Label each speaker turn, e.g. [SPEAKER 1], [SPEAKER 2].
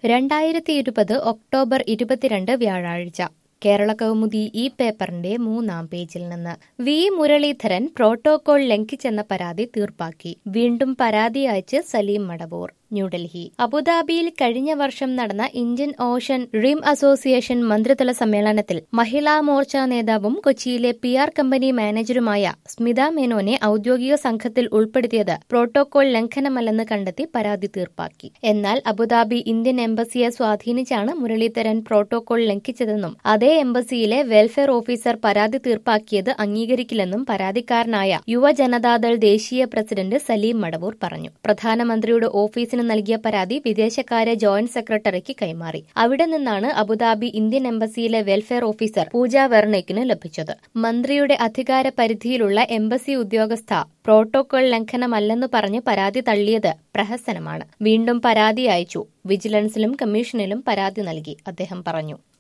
[SPEAKER 1] രണ്ടായിരത്തി ഇരുപത് ഒക്ടോബർ ഇരുപത്തിരണ്ട് വ്യാഴാഴ്ച കേരള കൗമുദി ഈ പേപ്പറിന്റെ മൂന്നാം പേജിൽ നിന്ന് വി മുരളീധരൻ പ്രോട്ടോകോൾ ലംഘിച്ചെന്ന പരാതി തീർപ്പാക്കി വീണ്ടും പരാതി അയച്ച് സലീം മടവൂർ ന്യൂഡൽഹി അബുദാബിയിൽ കഴിഞ്ഞ വർഷം നടന്ന ഇന്ത്യൻ ഓഷൻ റിം അസോസിയേഷൻ മന്ത്രിതല സമ്മേളനത്തിൽ മഹിളാ മോർച്ച നേതാവും കൊച്ചിയിലെ പി ആർ കമ്പനി മാനേജറുമായ സ്മിത മേനോനെ ഔദ്യോഗിക സംഘത്തിൽ ഉൾപ്പെടുത്തിയത് പ്രോട്ടോകോൾ ലംഘനമല്ലെന്ന് കണ്ടെത്തി പരാതി തീർപ്പാക്കി എന്നാൽ അബുദാബി ഇന്ത്യൻ എംബസിയെ സ്വാധീനിച്ചാണ് മുരളീധരൻ പ്രോട്ടോകോൾ ലംഘിച്ചതെന്നും അതേ എംബസിയിലെ വെൽഫെയർ ഓഫീസർ പരാതി തീർപ്പാക്കിയത് അംഗീകരിക്കില്ലെന്നും പരാതിക്കാരനായ യുവജനതാദൾ ദേശീയ പ്രസിഡന്റ് സലീം മടവൂർ പറഞ്ഞു പ്രധാനമന്ത്രിയുടെ ഓഫീസിന് നൽകിയ പരാതി വിദേശകാര്യ ജോയിന്റ് സെക്രട്ടറിക്ക് കൈമാറി അവിടെ നിന്നാണ് അബുദാബി ഇന്ത്യൻ എംബസിയിലെ വെൽഫെയർ ഓഫീസർ പൂജ വെർണേക്കിന് ലഭിച്ചത് മന്ത്രിയുടെ അധികാര പരിധിയിലുള്ള എംബസി ഉദ്യോഗസ്ഥ പ്രോട്ടോകോൾ ലംഘനമല്ലെന്ന് പറഞ്ഞ് പരാതി തള്ളിയത് പ്രഹസനമാണ് വീണ്ടും പരാതി അയച്ചു വിജിലൻസിലും കമ്മീഷനിലും പരാതി നൽകി അദ്ദേഹം പറഞ്ഞു